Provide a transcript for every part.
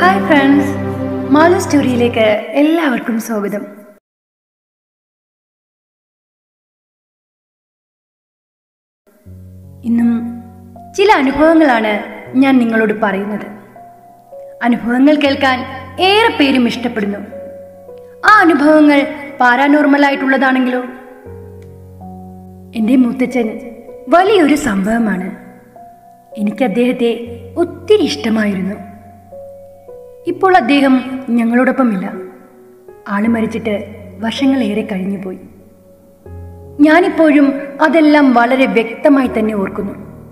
hi friends Malu സ്റ്റോറിയിലേക്ക് എല്ലാവർക്കും സ്വാഗതം ഇന്നും ചില അനുഭവങ്ങളാണ് ഞാൻ നിങ്ങളോട് പറയുന്നത് അനുഭവങ്ങൾ കേൾക്കാൻ ഏറെ പേരും ഇഷ്ടപ്പെടുന്നു ആ അനുഭവങ്ങൾ പാരാനോർമൽ ആയിട്ടുള്ളതാണെങ്കിലോ എൻ്റെ മുത്തച്ഛൻ വലിയൊരു സംഭവമാണ് എനിക്ക് അദ്ദേഹത്തെ ഒത്തിരി ഇഷ്ടമായിരുന്നു ഇപ്പോൾ അദ്ദേഹം ഞങ്ങളോടൊപ്പമില്ല ആള് മരിച്ചിട്ട് വർഷങ്ങളേറെ കഴിഞ്ഞുപോയി ഞാനിപ്പോഴും അതെല്ലാം വളരെ വ്യക്തമായി തന്നെ ഓർക്കുന്നു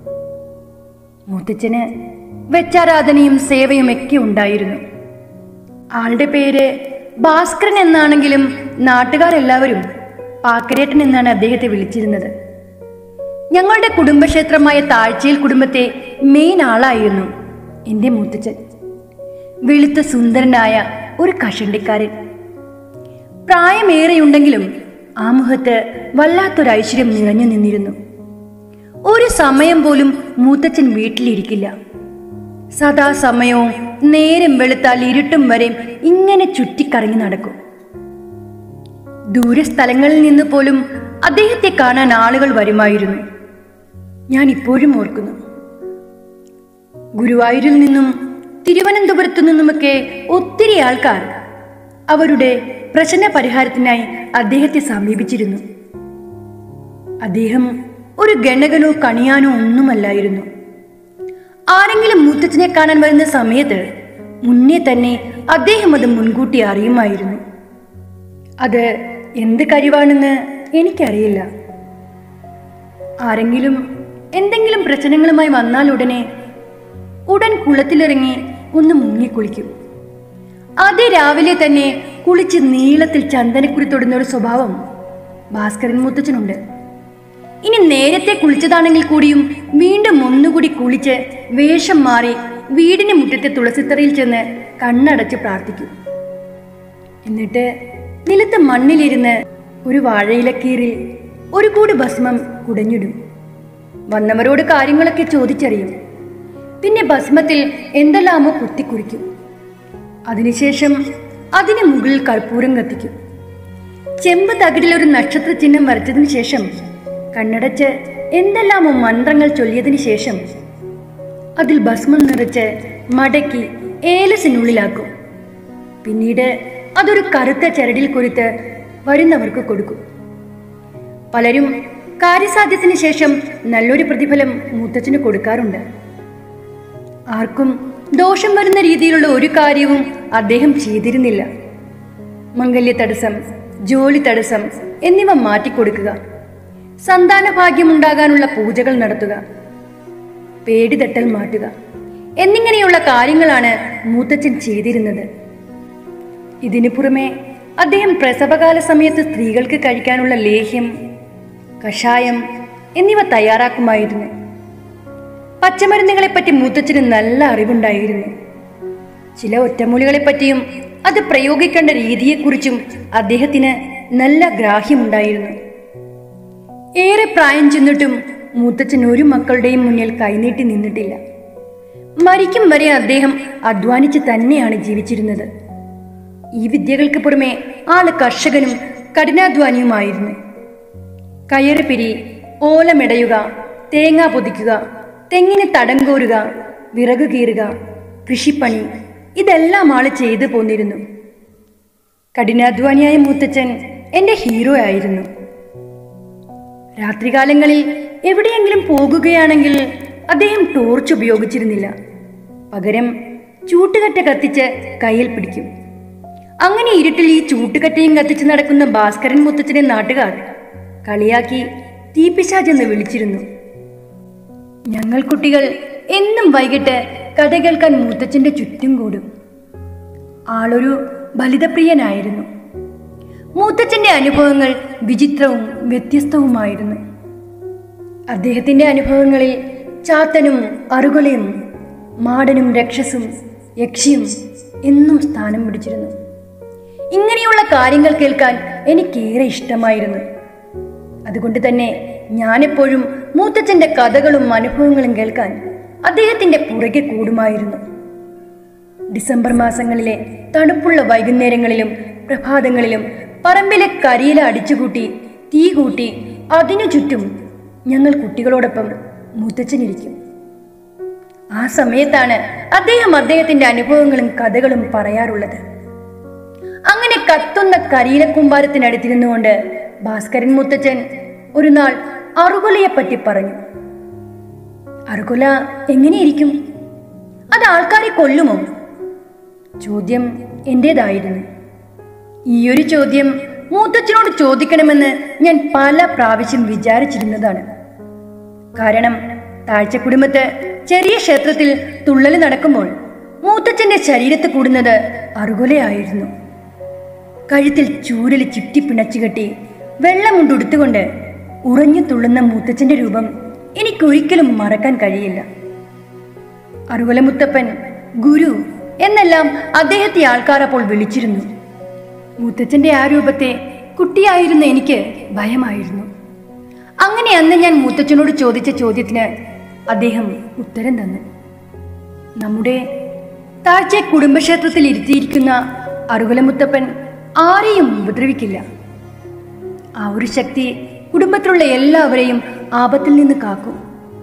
മുത്തച്ഛന് വെച്ചാരാധനയും സേവയും ഒക്കെ ഉണ്ടായിരുന്നു ആളുടെ പേര് ഭാസ്കരൻ എന്നാണെങ്കിലും നാട്ടുകാരെല്ലാവരും പാക്കരേട്ടൻ എന്നാണ് അദ്ദേഹത്തെ വിളിച്ചിരുന്നത് ഞങ്ങളുടെ കുടുംബക്ഷേത്രമായ താഴ്ചയിൽ കുടുംബത്തെ മെയിൻ ആളായിരുന്നു എൻ്റെ മുത്തച്ഛൻ വെളുത്ത സുന്ദരനായ ഒരു കഷണ്ടിക്കാരൻ പ്രായമേറെയുണ്ടെങ്കിലും ആ മുഖത്ത് വല്ലാത്തൊരു ഐശ്വര്യം നിറഞ്ഞു നിന്നിരുന്നു ഒരു സമയം പോലും മൂത്തച്ഛൻ വീട്ടിലിരിക്കില്ല സദാസമയവും നേരം വെളുത്താൽ ഇരുട്ടും വരെ ഇങ്ങനെ ചുറ്റിക്കറങ്ങി നടക്കും ദൂരസ്ഥലങ്ങളിൽ നിന്ന് പോലും അദ്ദേഹത്തെ കാണാൻ ആളുകൾ വരുമായിരുന്നു ഞാൻ ഇപ്പോഴും ഓർക്കുന്നു ഗുരുവായൂരിൽ നിന്നും തിരുവനന്തപുരത്തു നിന്നുമൊക്കെ ഒത്തിരി ആൾക്കാർ അവരുടെ പ്രശ്ന പരിഹാരത്തിനായി അദ്ദേഹത്തെ സമീപിച്ചിരുന്നു അദ്ദേഹം ഒരു ഗണകനോ കണിയാനോ ഒന്നുമല്ലായിരുന്നു ആരെങ്കിലും മുത്തച്ഛനെ കാണാൻ വരുന്ന സമയത്ത് മുന്നേ തന്നെ അദ്ദേഹം അത് മുൻകൂട്ടി അറിയുമായിരുന്നു അത് എന്ത് കഴിവാണെന്ന് എനിക്കറിയില്ല ആരെങ്കിലും എന്തെങ്കിലും പ്രശ്നങ്ങളുമായി വന്നാൽ ഉടനെ ഉടൻ കുളത്തിലിറങ്ങി ഒന്ന് മുങ്ങിക്കുളിക്കും അതേ രാവിലെ തന്നെ കുളിച്ച് നീളത്തിൽ ചന്ദനക്കുരി തൊടുന്ന ഒരു സ്വഭാവം ഭാസ്കരൻ മുത്തച്ഛനുണ്ട് ഇനി നേരത്തെ കുളിച്ചതാണെങ്കിൽ കൂടിയും വീണ്ടും ഒന്നുകൂടി കുളിച്ച് വേഷം മാറി വീടിന് മുറ്റത്തെ തുളസിത്തറയിൽ ചെന്ന് കണ്ണടച്ച് പ്രാർത്ഥിക്കും എന്നിട്ട് നിലത്ത് മണ്ണിലിരുന്ന് ഒരു വാഴയിലക്കീറിൽ ഒരു കൂടി ഭസ്മം കുടഞ്ഞിടും വന്നവരോട് കാര്യങ്ങളൊക്കെ ചോദിച്ചറിയും പിന്നെ ഭസ്മത്തിൽ എന്തെല്ലാമോ കുത്തിക്കുറിക്കും അതിനുശേഷം അതിന് മുകളിൽ കർപ്പൂരം കത്തിക്കും ചെമ്പ് തകിടിൽ ഒരു നക്ഷത്ര ചിഹ്നം വരച്ചതിന് ശേഷം കണ്ണടച്ച് എന്തെല്ലാമോ മന്ത്രങ്ങൾ ചൊല്ലിയതിനു ശേഷം അതിൽ ഭസ്മം നിറച്ച് മടക്കി ഏലസിനുള്ളിലാക്കും പിന്നീട് അതൊരു കറുത്ത ചരടിൽ കൊരുത്ത് വരുന്നവർക്ക് കൊടുക്കും പലരും കാര്യസാധ്യത്തിന് ശേഷം നല്ലൊരു പ്രതിഫലം മൂത്തച്ഛന് കൊടുക്കാറുണ്ട് ആർക്കും ദോഷം വരുന്ന രീതിയിലുള്ള ഒരു കാര്യവും അദ്ദേഹം ചെയ്തിരുന്നില്ല മംഗല്യ തടസ്സം ജോലി തടസ്സം എന്നിവ മാറ്റിക്കൊടുക്കുക സന്താന ഭാഗ്യമുണ്ടാകാനുള്ള പൂജകൾ നടത്തുക പേടി തട്ടൽ മാറ്റുക എന്നിങ്ങനെയുള്ള കാര്യങ്ങളാണ് മൂത്തച്ഛൻ ചെയ്തിരുന്നത് ഇതിനു പുറമെ അദ്ദേഹം പ്രസവകാല സമയത്ത് സ്ത്രീകൾക്ക് കഴിക്കാനുള്ള ലേഹ്യം കഷായം എന്നിവ തയ്യാറാക്കുമായിരുന്നു പച്ചമരുന്നുകളെപ്പറ്റി മൂത്തച്ഛന് നല്ല അറിവുണ്ടായിരുന്നു ചില ഒറ്റമൂലികളെപ്പറ്റിയും അത് പ്രയോഗിക്കേണ്ട രീതിയെക്കുറിച്ചും അദ്ദേഹത്തിന് നല്ല ഗ്രാഹ്യമുണ്ടായിരുന്നു ഏറെ പ്രായം ചെന്നിട്ടും മൂത്തച്ഛൻ ഒരു മക്കളുടെയും മുന്നിൽ കൈനീട്ടി നിന്നിട്ടില്ല മരിക്കും വരെ അദ്ദേഹം അധ്വാനിച്ച് തന്നെയാണ് ജീവിച്ചിരുന്നത് ഈ വിദ്യകൾക്ക് പുറമെ ആള് കർഷകനും കഠിനാധ്വാനിയുമായിരുന്നു കയറ് പിരി ഓലമെടയുക തേങ്ങ പൊതിക്കുക തെങ്ങിന് തടം കോരുക വിറക് കീറുക കൃഷിപ്പണി ഇതെല്ലാം ആള് ചെയ്തു പോന്നിരുന്നു കഠിനാധ്വാനിയായ മൂത്തച്ഛൻ എന്റെ ഹീറോ ആയിരുന്നു രാത്രികാലങ്ങളിൽ എവിടെയെങ്കിലും പോകുകയാണെങ്കിൽ അദ്ദേഹം ടോർച്ച് ഉപയോഗിച്ചിരുന്നില്ല പകരം ചൂട്ടുകറ്റ കത്തിച്ച് കയ്യിൽ പിടിക്കും അങ്ങനെ ഇരുട്ടിൽ ഈ ചൂട്ടുകറ്റയും കത്തിച്ച് നടക്കുന്ന ഭാസ്കരൻ മുത്തച്ഛനെ നാട്ടുകാർ കളിയാക്കി തീപ്പിശാജെന്ന് വിളിച്ചിരുന്നു ഞങ്ങൾ കുട്ടികൾ എന്നും വൈകിട്ട് കഥ കേൾക്കാൻ മൂത്തച്ഛന്റെ ചുറ്റും കൂടും ആളൊരു ബലിതപ്രിയനായിരുന്നു മൂത്തച്ഛന്റെ അനുഭവങ്ങൾ വിചിത്രവും വ്യത്യസ്തവുമായിരുന്നു അദ്ദേഹത്തിന്റെ അനുഭവങ്ങളിൽ ചാത്തനും അറുകൊലയും മാടനും രക്ഷസും യക്ഷിയും എന്നും സ്ഥാനം പിടിച്ചിരുന്നു ഇങ്ങനെയുള്ള കാര്യങ്ങൾ കേൾക്കാൻ എനിക്കേറെ ഇഷ്ടമായിരുന്നു അതുകൊണ്ട് തന്നെ ഞാനെപ്പോഴും മൂത്തച്ഛന്റെ കഥകളും അനുഭവങ്ങളും കേൾക്കാൻ അദ്ദേഹത്തിന്റെ പുറകെ കൂടുമായിരുന്നു ഡിസംബർ മാസങ്ങളിലെ തണുപ്പുള്ള വൈകുന്നേരങ്ങളിലും പ്രഭാതങ്ങളിലും പറമ്പിലെ കരിയില അടിച്ചുകൂട്ടി തീ കൂട്ടി അതിനു ചുറ്റും ഞങ്ങൾ കുട്ടികളോടൊപ്പം മുത്തച്ഛനിരിക്കും ആ സമയത്താണ് അദ്ദേഹം അദ്ദേഹത്തിന്റെ അനുഭവങ്ങളും കഥകളും പറയാറുള്ളത് അങ്ങനെ കത്തുന്ന കരിയിലക്കൂമ്പാരത്തിനടുത്തിരുന്നുകൊണ്ട് ഭാസ്കരൻ മുത്തച്ഛൻ ഒരു നാൾ അറുകൊലയെ പറ്റി പറഞ്ഞു അറുകൊല എങ്ങനെയിരിക്കും അത് ആൾക്കാരെ കൊല്ലുമോ ചോദ്യം എന്റേതായിരുന്നു ഈയൊരു ചോദ്യം മൂത്തച്ഛനോട് ചോദിക്കണമെന്ന് ഞാൻ പല പ്രാവശ്യം വിചാരിച്ചിരുന്നതാണ് കാരണം താഴ്ച കുടുംബത്ത് ചെറിയ ക്ഷേത്രത്തിൽ തുള്ളൽ നടക്കുമ്പോൾ മൂത്തച്ഛന്റെ ശരീരത്ത് കൂടുന്നത് അറുകൊലയായിരുന്നു കഴുത്തിൽ ചൂരൽ ചുറ്റിപ്പിണച്ചു കെട്ടി വെള്ളമുണ്ടുടുത്തുകൊണ്ട് ഉറഞ്ഞു തുള്ളുന്ന മൂത്തച്ഛന്റെ രൂപം എനിക്കൊരിക്കലും മറക്കാൻ കഴിയില്ല അറുകൊല മുത്തപ്പൻ ഗുരു എന്നെല്ലാം അദ്ദേഹത്തെ ആൾക്കാർ അപ്പോൾ വിളിച്ചിരുന്നു മുത്തച്ഛന്റെ ആ രൂപത്തെ കുട്ടിയായിരുന്ന എനിക്ക് ഭയമായിരുന്നു അങ്ങനെ അന്ന് ഞാൻ മുത്തച്ഛനോട് ചോദിച്ച ചോദ്യത്തിന് അദ്ദേഹം ഉത്തരം തന്നു നമ്മുടെ താഴ്ച കുടുംബക്ഷേത്രത്തിൽ ഇരുത്തിയിരിക്കുന്ന അറുകുലമുത്തപ്പൻ ആരെയും ഉപദ്രവിക്കില്ല ആ ഒരു ശക്തി കുടുംബത്തിലുള്ള എല്ലാവരെയും ആപത്തിൽ നിന്ന് കാക്കും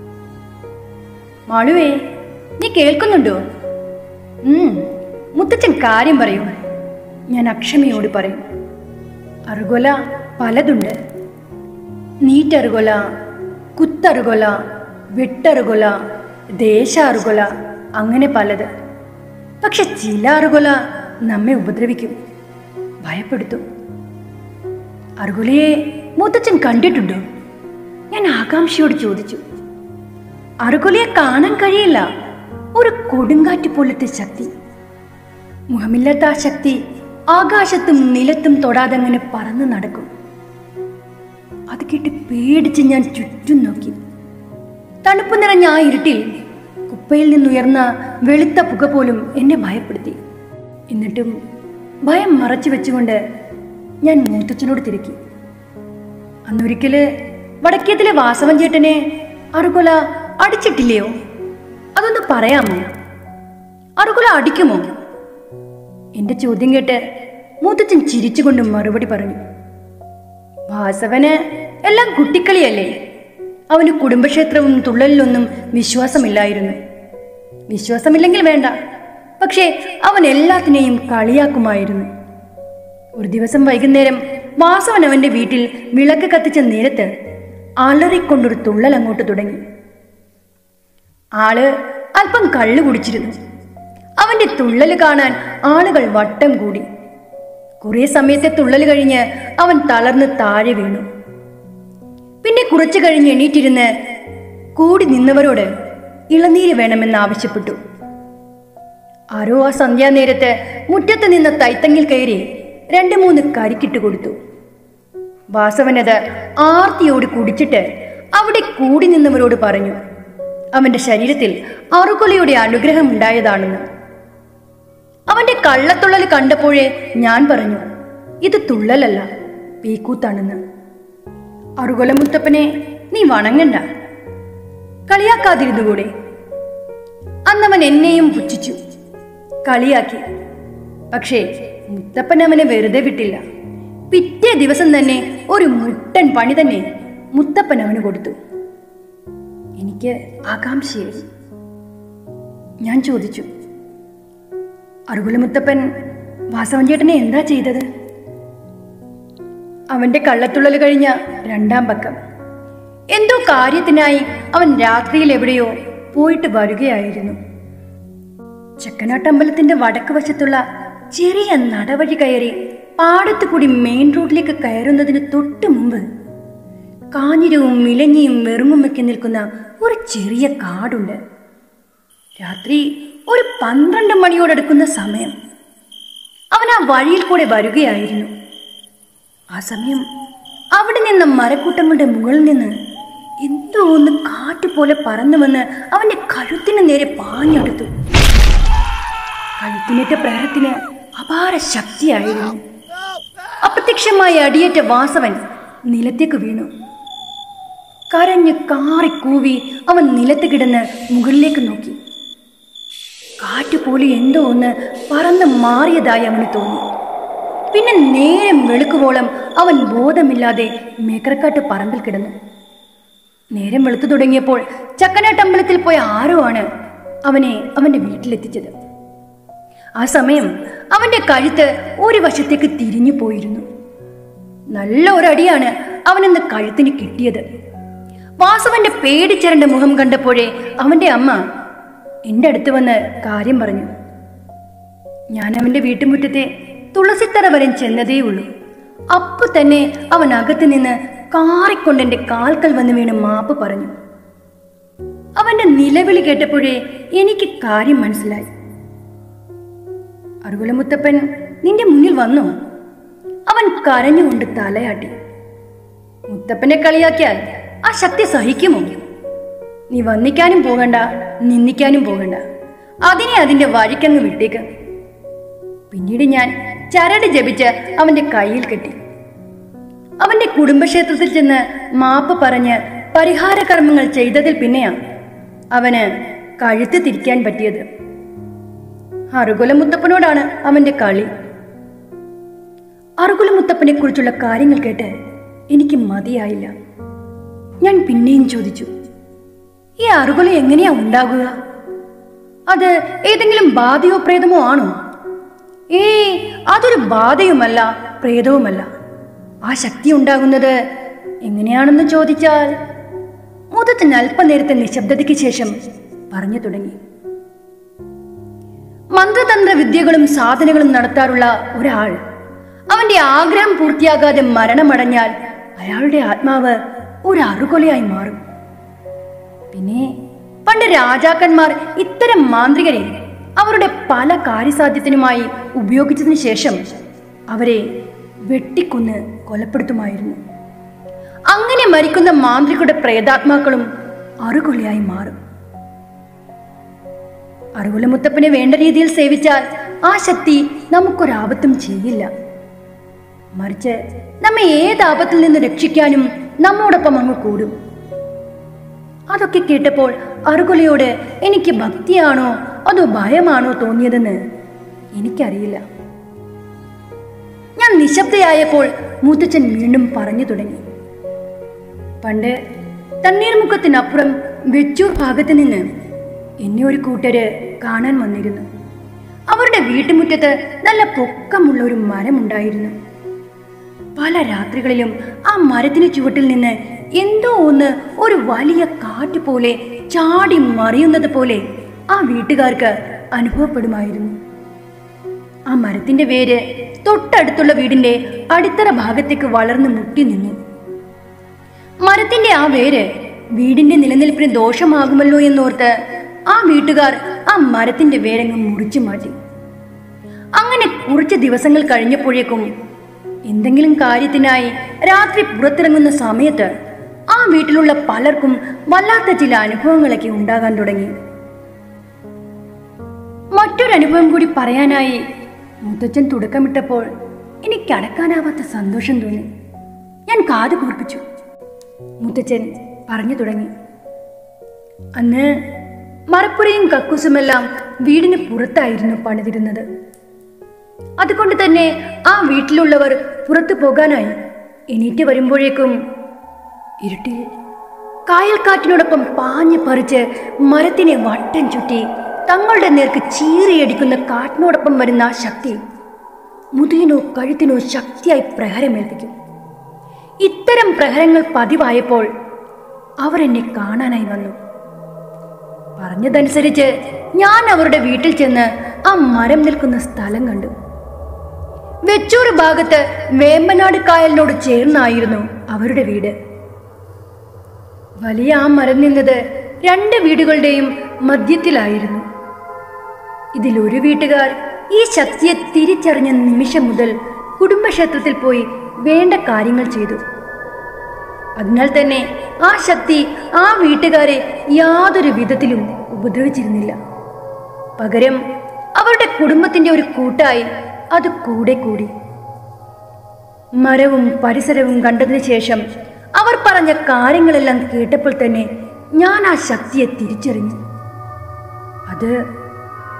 മാളുവേ നീ കേൾക്കുന്നുണ്ടോ ഉം മുത്തച്ഛൻ കാര്യം പറയൂ ഞാൻ അക്ഷമയോട് പറയും അറുകൊല പലതുണ്ട് നീറ്ററുകൊല കുത്തറുകൊല വെട്ടറുകൊല ദേശാറുകൊല അങ്ങനെ പലത് പക്ഷെ ചില അറുകൊല നമ്മെ ഉപദ്രവിക്കും ഭയപ്പെടുത്തും അറുകൊലയെ മുത്തച്ഛൻ കണ്ടിട്ടുണ്ടോ ഞാൻ ആകാംക്ഷയോട് ചോദിച്ചു അറുകൊലയെ കാണാൻ കഴിയില്ല ഒരു കൊടുങ്കാറ്റ് പോലത്തെ ശക്തി മുഖമില്ലാത്ത ആ ശക്തി ആകാശത്തും നിലത്തും തൊടാതെ അങ്ങനെ പറന്നു നടക്കും അത് കേട്ട് പേടിച്ച് ഞാൻ ചുറ്റും നോക്കി തണുപ്പ് നിറഞ്ഞ ആ ഇരുട്ടിൽ കുപ്പയിൽ നിന്നുയർന്ന വെളുത്ത പുക പോലും എന്നെ ഭയപ്പെടുത്തി എന്നിട്ടും ഭയം മറച്ചു വെച്ചുകൊണ്ട് ഞാൻ മൂത്തച്ഛനോട് തിരക്കി അന്നൊരിക്കല് വടക്കേത്തിലെ വാസവൻ ചേട്ടനെ അറുകൊല അടിച്ചിട്ടില്ലയോ അതൊന്ന് പറയാമോ അറുകൊല അടിക്കുമോ എന്റെ ചോദ്യം കേട്ട് മൂത്തച്ഛൻ ചിരിച്ചുകൊണ്ട് മറുപടി പറഞ്ഞു വാസവന് എല്ലാം കുട്ടിക്കളിയല്ലേ അവന് കുടുംബക്ഷേത്രവും തുള്ളലിലൊന്നും വിശ്വാസമില്ലായിരുന്നു വിശ്വാസമില്ലെങ്കിൽ വേണ്ട പക്ഷേ അവൻ എല്ലാത്തിനെയും കളിയാക്കുമായിരുന്നു ഒരു ദിവസം വൈകുന്നേരം വാസവൻ അവന്റെ വീട്ടിൽ വിളക്ക് കത്തിച്ച നേരത്ത് അലറിക്കൊണ്ടൊരു തുള്ളൽ അങ്ങോട്ട് തുടങ്ങി ആള് അല്പം കള്ളു കുടിച്ചിരുന്നു അവന്റെ തുള്ളൽ കാണാൻ ആളുകൾ വട്ടം കൂടി കുറെ സമയത്തെ തുള്ളൽ കഴിഞ്ഞ് അവൻ തളർന്ന് താഴെ വീണു പിന്നെ കുറച്ചു കഴിഞ്ഞ് എണീറ്റിരുന്ന് കൂടി നിന്നവരോട് ഇളനീര് വേണമെന്ന് ആവശ്യപ്പെട്ടു ആരോ ആ സന്ധ്യാനേരത്ത് മുറ്റത്ത് നിന്ന തൈത്തങ്ങിൽ കയറി രണ്ട് മൂന്ന് കരിക്കിട്ട് കൊടുത്തു വാസവനത് ആർത്തിയോട് കുടിച്ചിട്ട് അവിടെ കൂടി നിന്നവരോട് പറഞ്ഞു അവന്റെ ശരീരത്തിൽ അറുകൊലയുടെ അനുഗ്രഹം ഉണ്ടായതാണെന്ന് അവന്റെ കള്ളത്തുള്ളൽ കണ്ടപ്പോഴേ ഞാൻ പറഞ്ഞു ഇത് തുള്ളലല്ല പീക്കൂത്താണെന്ന് അറുകൊല മുത്തപ്പനെ നീ വണങ്ങണ്ട കളിയാക്കാതിരുന്നുകൂടെ അന്നവൻ എന്നെയും പുച്ഛിച്ചു കളിയാക്കി പക്ഷേ മുത്തപ്പൻ അവനെ വെറുതെ വിട്ടില്ല പിറ്റേ ദിവസം തന്നെ ഒരു മുട്ടൻ പണി തന്നെ മുത്തപ്പൻ അവന് കൊടുത്തു എനിക്ക് ആകാംക്ഷയായി ഞാൻ ചോദിച്ചു അറുകുല മുത്തപ്പൻ വാസവൻ ചേട്ടനെ എന്താ ചെയ്തത് അവന്റെ കള്ളത്തുള്ളൽ കഴിഞ്ഞ രണ്ടാം പക്കം എന്തോ കാര്യത്തിനായി അവൻ രാത്രിയിൽ എവിടെയോ പോയിട്ട് വരികയായിരുന്നു ചക്കനാട്ടമ്പലത്തിന്റെ വടക്ക് വശത്തുള്ള ചെറിയ നടവഴി കയറി പാടത്തു കൂടി മെയിൻ റോഡിലേക്ക് കയറുന്നതിന് തൊട്ടു മുമ്പ് കാഞ്ഞിരവും മിലഞ്ഞിയും വെറുങ്ങുമൊക്കെ നിൽക്കുന്ന ഒരു ചെറിയ കാടുണ്ട് രാത്രി ഒരു പന്ത്രണ്ട് മണിയോടടുക്കുന്ന സമയം അവൻ ആ വഴിയിൽ കൂടെ വരികയായിരുന്നു ആ സമയം അവിടെ നിന്ന മരക്കൂട്ടങ്ങളുടെ മുകളിൽ നിന്ന് എന്തോ ഒന്ന് കാറ്റ് പോലെ പറന്നു വന്ന് അവന്റെ കഴുത്തിന് നേരെ പാഞ്ഞെടുത്തു കഴുത്തിനേറ്റ പ്രഹരത്തിന് അപാര ശക്തിയായിരുന്നു അപ്രത്യക്ഷമായി അടിയേറ്റ വാസവൻ നിലത്തേക്ക് വീണു കരഞ്ഞ് കാറി കൂവി അവൻ നിലത്ത് കിടന്ന് മുകളിലേക്ക് നോക്കി കാറ്റുപോലെ എന്തോ ഒന്ന് പറന്ന് മാറിയതായി അവന് തോന്നി പിന്നെ നേരം വെളുക്കുവോളം അവൻ ബോധമില്ലാതെ മേക്കറക്കാട്ട് പറമ്പിൽ കിടന്നു നേരം വെളുത്തു തുടങ്ങിയപ്പോൾ ചക്കനാട്ടമ്പലത്തിൽ പോയ ആരോ ആണ് അവനെ അവന്റെ വീട്ടിലെത്തിച്ചത് ആ സമയം അവന്റെ കഴുത്ത് ഒരു വശത്തേക്ക് തിരിഞ്ഞു പോയിരുന്നു നല്ല ഒരടിയാണ് അവനെന്ന് കഴുത്തിന് കിട്ടിയത് വാസവന്റെ പേടിച്ചരണ്ട മുഖം കണ്ടപ്പോഴേ അവന്റെ അമ്മ എന്റെ അടുത്ത് വന്ന് കാര്യം പറഞ്ഞു ഞാൻ അവന്റെ വീട്ടുമുറ്റത്തെ തുളസിത്തറ വരെ ചെന്നതേ ഉള്ളൂ അപ്പൊ തന്നെ അവൻ അകത്ത് നിന്ന് കാറിക്കൊണ്ട് എന്റെ കാൽക്കൽ വന്ന് വീണ് മാപ്പ് പറഞ്ഞു അവന്റെ നിലവിളി കേട്ടപ്പോഴേ എനിക്ക് കാര്യം മനസ്സിലായി അറുകുലമുത്തപ്പൻ നിന്റെ മുന്നിൽ വന്നോ അവൻ കരഞ്ഞുകൊണ്ട് തലയാട്ടി മുത്തപ്പനെ കളിയാക്കിയാൽ ആ ശക്തി സഹിക്കുമോ നീ വന്നിക്കാനും പോകണ്ട നിന്ദിക്കാനും പോകണ്ട അതിനെ അതിന്റെ വഴിക്കങ്ങ് വിട്ടേക്ക് പിന്നീട് ഞാൻ ചരട് ജപിച്ച് അവന്റെ കയ്യിൽ കെട്ടി അവന്റെ കുടുംബക്ഷേത്രത്തിൽ ചെന്ന് മാപ്പ് പറഞ്ഞ് പരിഹാര കർമ്മങ്ങൾ ചെയ്തതിൽ പിന്നെയാ അവന് കഴുത്ത് തിരിക്കാൻ പറ്റിയത് അറുകുലമുത്തപ്പനോടാണ് അവന്റെ കളി അറുകുലമുത്തപ്പനെ കുറിച്ചുള്ള കാര്യങ്ങൾ കേട്ട് എനിക്ക് മതിയായില്ല ഞാൻ പിന്നെയും ചോദിച്ചു ഈ അറുകുല എങ്ങനെയാ ഉണ്ടാകുക അത് ഏതെങ്കിലും ബാധയോ പ്രേതമോ ആണോ ഏ അതൊരു ബാധയുമല്ല പ്രേതവുമല്ല ആ ശക്തി ഉണ്ടാകുന്നത് എങ്ങനെയാണെന്ന് ചോദിച്ചാൽ മുതത്തിന് അല്പനേരത്തെ നിശബ്ദതയ്ക്ക് ശേഷം പറഞ്ഞു തുടങ്ങി മന്ത്രതന്ത്ര വിദ്യകളും സാധനങ്ങളും നടത്താറുള്ള ഒരാൾ അവന്റെ ആഗ്രഹം പൂർത്തിയാകാതെ മരണമടഞ്ഞാൽ അയാളുടെ ആത്മാവ് ഒരു അറുകൊലയായി മാറും പിന്നെ പണ്ട് രാജാക്കന്മാർ ഇത്തരം മാന്ത്രികരെ അവരുടെ പല കാര്യസാധ്യത്തിനുമായി ഉപയോഗിച്ചതിന് ശേഷം അവരെ വെട്ടിക്കൊന്ന് കൊലപ്പെടുത്തുമായിരുന്നു അങ്ങനെ മരിക്കുന്ന മാന്ത്രികരുടെ പ്രേതാത്മാക്കളും അറുകൊലയായി മാറും അറുകുലമുത്തപ്പനെ വേണ്ട രീതിയിൽ സേവിച്ചാൽ ആ ശക്തി നമുക്കൊരാപത്തും ചെയ്യില്ല മറിച്ച് നമ്മെ ഏത് ആപത്തിൽ നിന്ന് രക്ഷിക്കാനും നമ്മോടൊപ്പം അങ്ങ് കൂടും അതൊക്കെ കേട്ടപ്പോൾ അറുകുലയോട് എനിക്ക് ഭക്തിയാണോ അതോ ഭയമാണോ തോന്നിയതെന്ന് എനിക്കറിയില്ല ഞാൻ നിശബ്ദയായപ്പോൾ മൂത്തച്ഛൻ വീണ്ടും പറഞ്ഞു തുടങ്ങി പണ്ട് തണ്ണീർമുഖത്തിനപ്പുറം വെച്ചൂർ ഭാഗത്ത് നിന്ന് എന്നെ ഒരു കൂട്ടര് കാണാൻ വന്നിരുന്നു അവരുടെ വീട്ടുമുറ്റത്ത് നല്ല പൊക്കമുള്ള ഒരു മരമുണ്ടായിരുന്നു പല രാത്രികളിലും ആ മരത്തിന് ചുവട്ടിൽ നിന്ന് എന്തോ ഒന്ന് ഒരു വലിയ കാറ്റ് പോലെ ചാടി മറിയുന്നത് പോലെ ആ വീട്ടുകാർക്ക് അനുഭവപ്പെടുമായിരുന്നു ആ മരത്തിന്റെ വേര് തൊട്ടടുത്തുള്ള വീടിന്റെ അടിത്തറ ഭാഗത്തേക്ക് വളർന്നു മുട്ടി നിന്നു മരത്തിന്റെ ആ വേര് വീടിന്റെ നിലനിൽപ്പിന് ദോഷമാകുമല്ലോ എന്നോർത്ത് ആ വീട്ടുകാർ ആ മരത്തിന്റെ വേരങ്ങ് മുറിച്ചു മാറ്റി അങ്ങനെ കുറച്ച് ദിവസങ്ങൾ കഴിഞ്ഞപ്പോഴേക്കും എന്തെങ്കിലും കാര്യത്തിനായി രാത്രി പുറത്തിറങ്ങുന്ന സമയത്ത് ആ വീട്ടിലുള്ള പലർക്കും വല്ലാത്ത ചില അനുഭവങ്ങളൊക്കെ ഉണ്ടാകാൻ തുടങ്ങി മറ്റൊരനുഭവം കൂടി പറയാനായി മുത്തച്ഛൻ തുടക്കമിട്ടപ്പോൾ എനിക്ക് അടക്കാനാവാത്ത സന്തോഷം തോന്നി ഞാൻ കാത് കൂർപ്പിച്ചു മുത്തച്ഛൻ പറഞ്ഞു തുടങ്ങി അന്ന് മറപ്പുരയും കക്കൂസുമെല്ലാം വീടിന് പുറത്തായിരുന്നു പണിതിരുന്നത് അതുകൊണ്ട് തന്നെ ആ വീട്ടിലുള്ളവർ പുറത്തു പോകാനായി എണീറ്റ് വരുമ്പോഴേക്കും ഇരുട്ടിൽ കായൽക്കാറ്റിനോടൊപ്പം പാഞ്ഞു പറിച്ച് മരത്തിനെ വട്ടം ചുറ്റി തങ്ങളുടെ നേർക്ക് ചീറിയടിക്കുന്ന കാറ്റിനോടൊപ്പം വരുന്ന ആ ശക്തി മുതുകിനോ കഴുത്തിനോ ശക്തിയായി പ്രഹരമേൽപ്പിക്കും ഇത്തരം പ്രഹരങ്ങൾ പതിവായപ്പോൾ അവർ എന്നെ കാണാനായി വന്നു പറഞ്ഞതനുസരിച്ച് ഞാൻ അവരുടെ വീട്ടിൽ ചെന്ന് ആ മരം നിൽക്കുന്ന സ്ഥലം കണ്ടു വെച്ചൂർ ഭാഗത്ത് വേമ്പനാട് കായലിനോട് ചേർന്നായിരുന്നു അവരുടെ വീട് വലിയ ആ മരം നിന്നത് രണ്ട് വീടുകളുടെയും മധ്യത്തിലായിരുന്നു ഇതിലൊരു വീട്ടുകാർ ഈ ശക്തിയെ തിരിച്ചറിഞ്ഞ നിമിഷം മുതൽ കുടുംബക്ഷേത്രത്തിൽ പോയി വേണ്ട കാര്യങ്ങൾ ചെയ്തു അതിനാൽ തന്നെ ആ ശക്തി ആ വീട്ടുകാരെ യാതൊരു വിധത്തിലും ഉപദ്രവിച്ചിരുന്നില്ല പകരം അവരുടെ കുടുംബത്തിന്റെ ഒരു കൂട്ടായി അത് കൂടെ കൂടി മരവും പരിസരവും കണ്ടതിന് ശേഷം അവർ പറഞ്ഞ കാര്യങ്ങളെല്ലാം കേട്ടപ്പോൾ തന്നെ ഞാൻ ആ ശക്തിയെ തിരിച്ചറിഞ്ഞു അത്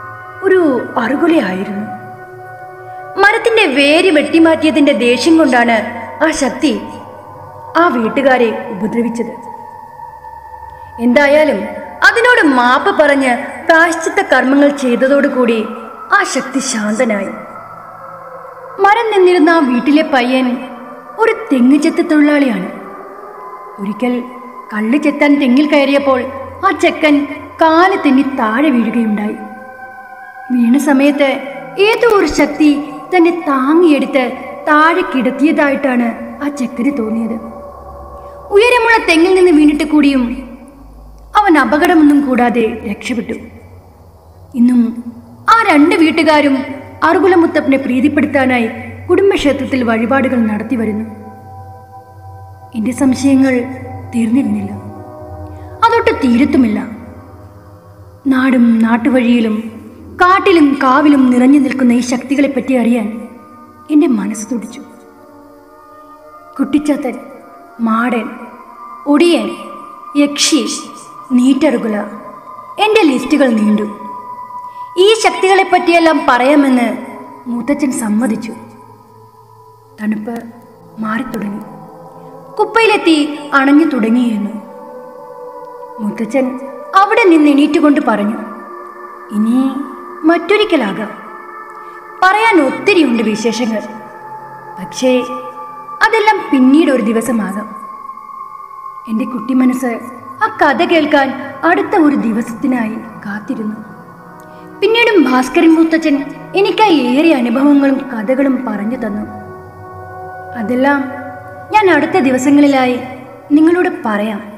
ഒരു അറുകുലയായിരുന്നു മരത്തിന്റെ വേര് വെട്ടിമാറ്റിയതിന്റെ ദേഷ്യം കൊണ്ടാണ് ആ ശക്തി ആ വീട്ടുകാരെ ഉപദ്രവിച്ചത് എന്തായാലും അതിനോട് മാപ്പ് പറഞ്ഞ് പ്രായശ്ചിത്ത കർമ്മങ്ങൾ ചെയ്തതോടുകൂടി ആ ശക്തി ശാന്തനായി മരം നിന്നിരുന്ന ആ വീട്ടിലെ പയ്യൻ ഒരു തെങ്ങ് ചെത്ത് തൊഴിലാളിയാണ് ഒരിക്കൽ കള്ള് ചെത്താൻ തെങ്ങിൽ കയറിയപ്പോൾ ആ ചെക്കൻ കാല് തെന്നി താഴെ വീഴുകയുണ്ടായി വീണ സമയത്ത് ഏതോ ഒരു ശക്തി തന്നെ താങ്ങിയെടുത്ത് താഴെ കിടത്തിയതായിട്ടാണ് ആ ചെക്കന് തോന്നിയത് ഉയരമുള്ള തെങ്ങിൽ നിന്ന് വീണിട്ട് കൂടിയും അവൻ അപകടമൊന്നും കൂടാതെ രക്ഷപ്പെട്ടു ഇന്നും ആ രണ്ട് വീട്ടുകാരും അറുകുലമുത്തപ്പനെ പ്രീതിപ്പെടുത്താനായി കുടുംബക്ഷേത്രത്തിൽ വഴിപാടുകൾ നടത്തി വരുന്നു എന്റെ സംശയങ്ങൾ തീർന്നിരുന്നില്ല അതൊട്ട് തീരത്തുമില്ല നാടും നാട്ടുവഴിയിലും കാട്ടിലും കാവിലും നിറഞ്ഞു നിൽക്കുന്ന ഈ ശക്തികളെപ്പറ്റി അറിയാൻ എൻ്റെ മനസ്സ് തുടിച്ചു കുട്ടിച്ചാത്തൻ മാടൻ ഒടിയൻ യക്ഷി നീറ്ററുകുല എൻ്റെ ലിസ്റ്റുകൾ നീണ്ടു ഈ ശക്തികളെപ്പറ്റിയെല്ലാം പറയാമെന്ന് മൂത്തച്ഛൻ സമ്മതിച്ചു തണുപ്പ് മാറിത്തുടങ്ങി കുപ്പയിലെത്തി അണഞ്ഞു തുടങ്ങിയിരുന്നു മുത്തച്ഛൻ അവിടെ നിന്ന് എണീറ്റുകൊണ്ട് പറഞ്ഞു ഇനി മറ്റൊരിക്കലാകാം പറയാൻ ഒത്തിരിയുണ്ട് വിശേഷങ്ങൾ പക്ഷേ അതെല്ലാം പിന്നീട് ഒരു ദിവസമാകാം എൻ്റെ കുട്ടി മനസ്സ് ആ കഥ കേൾക്കാൻ അടുത്ത ഒരു ദിവസത്തിനായി കാത്തിരുന്നു പിന്നീടും ഭാസ്കരൻ മുത്തച്ഛൻ എനിക്കായി ഏറെ അനുഭവങ്ങളും കഥകളും പറഞ്ഞു തന്നു അതെല്ലാം ഞാൻ അടുത്ത ദിവസങ്ങളിലായി നിങ്ങളോട് പറയാം